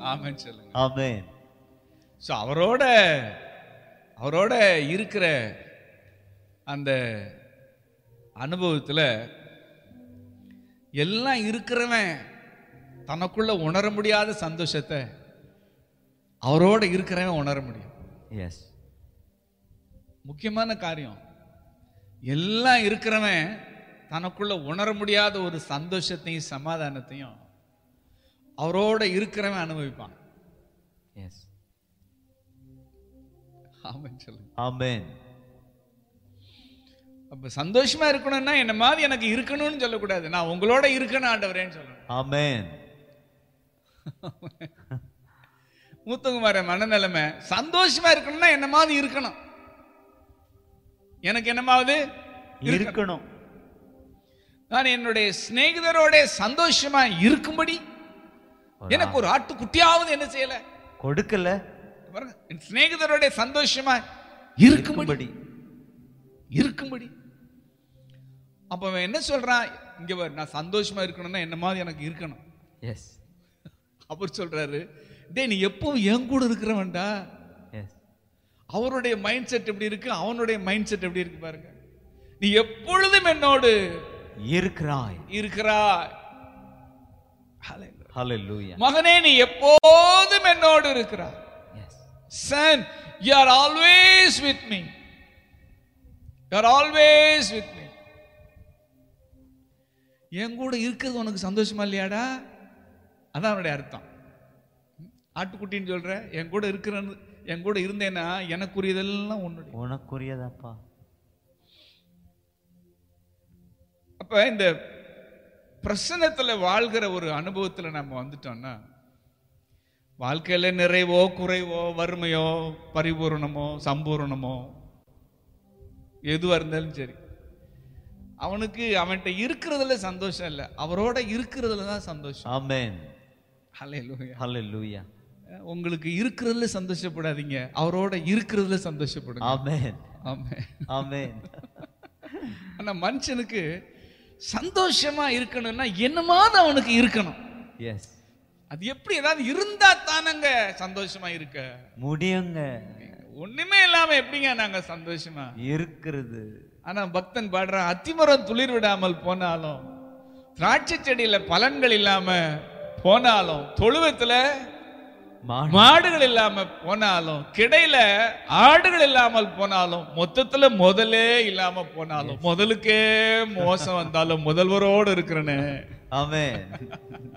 ஆமென் சொல்லுங்க Amen. So அவரோட அவரோட இருக்கிற அந்த அனுபவத்துல எல்லாம் இருக்கிறவன் தனக்குள்ள உணர முடியாத சந்தோஷத்தை அவரோட இருக்கிறவன் உணர முடியும் Yes. முக்கியமான காரியம் எல்லாம் இருக்கிறவன் தனக்குள்ள உணர முடியாத ஒரு சந்தோஷத்தையும் சமாதானத்தையும் அவரோட இருக்கிறவன் அனுபவிப்பான் Yes. ஆமென் சொல்லுங்க Amen. அப்ப சந்தோஷமா இருக்கணும்னா என்ன மாதிரி எனக்கு இருக்கணும்னு சொல்லக்கூடாது நான் உங்களோட இருக்கணும் ஆண்டவரேன்னு சொல்லணும் Amen. மூத்தகுமார மனநிலைமை சந்தோஷமா இருக்கணும்னா என்ன மாதிரி இருக்கணும் எனக்கு என்னமாவது இருக்கணும் நான் என்னுடைய சிநேகிதரோட சந்தோஷமா இருக்கும்படி எனக்கு ஒரு ஆட்டுக்குட்டியாவது என்ன செய்யல கொடுக்கல பாருங்க என் சிநேகிதரோட சந்தோஷமா இருக்கும்படி இருக்கும்படி இருக்கும்படி அப்ப அவன் என்ன சொல்றான் இங்க பாரு நான் சந்தோஷமா இருக்கணும்னா என்ன மாதிரி எனக்கு இருக்கணும் எஸ் அவர் சொல்றாரு டேய் நீ எப்பவும் என் கூட இருக்கிறவன்டா எஸ் அவருடைய மைண்ட் செட் எப்படி இருக்கு அவனுடைய மைண்ட் செட் எப்படி இருக்கு பாருங்க நீ எப்பொழுதும் என்னோடு இருக்கிறாய் இருக்கிறாய் Hallelujah. ஹalleluya மகனே நீ எப்போதும் என்னோடு இருக்கிறாய் yes son you are always with me you are always with me என் கூட இருக்கிறது உனக்கு சந்தோஷமா இல்லையாடா அதான் அவனுடைய அர்த்தம் ஆட்டுக்குட்டின்னு சொல்ற என் கூட இருக்கிறன்னு என் கூட இருந்தேன்னா எனக்குரியதெல்லாம் உன்னுடைய உனக்குரியதாப்பா அப்ப இந்த பிரசன்னத்துல வாழ்கிற ஒரு அனுபவத்துல நம்ம வந்துட்டோம்னா வாழ்க்கையில நிறைவோ குறைவோ வறுமையோ பரிபூரணமோ சம்பூரணமோ எதுவா இருந்தாலும் சரி அவனுக்கு அவன்கிட்ட இருக்கிறதுல சந்தோஷம் இல்லை அவரோட இருக்கிறதுல தான் சந்தோஷம் ஆமென் ஹalleluya. ஹalleluya உங்களுக்கு இருக்கிறதுல சந்தோஷப்படாதீங்க அவரோட இருக்கிறதுல சந்தோஷப்படுங்க ஆமென் ஆமென் ஆமென் ஆனா மனுஷனுக்கு சந்தோஷமா இருக்கணும்னா என்னமாவது அவனுக்கு இருக்கணும் எஸ் அது எப்படி ஏதாவது இருந்தா தானங்க சந்தோஷமா இருக்க முடியுங்க ஒண்ணுமே இல்லாம எப்படிங்க நாங்க சந்தோஷமா இருக்கிறது ஆனா பக்தன் பாடுறான் அத்திமரம் துளிர் விடாமல் போனாலும் திராட்சை செடியில பலன்கள் இல்லாம போனாலும் தொழுவத்துல மாடு மாடுகள் இல்லாம போனாலும் கிடையில ஆடுகள் இல்லாமல் போனாலும் மொத்தத்துல முதலே இல்லாம போனாலும் முதலுக்கே மோசம் வந்தாலும் முதல்வரோடு இருக்கிறனே ஆமென்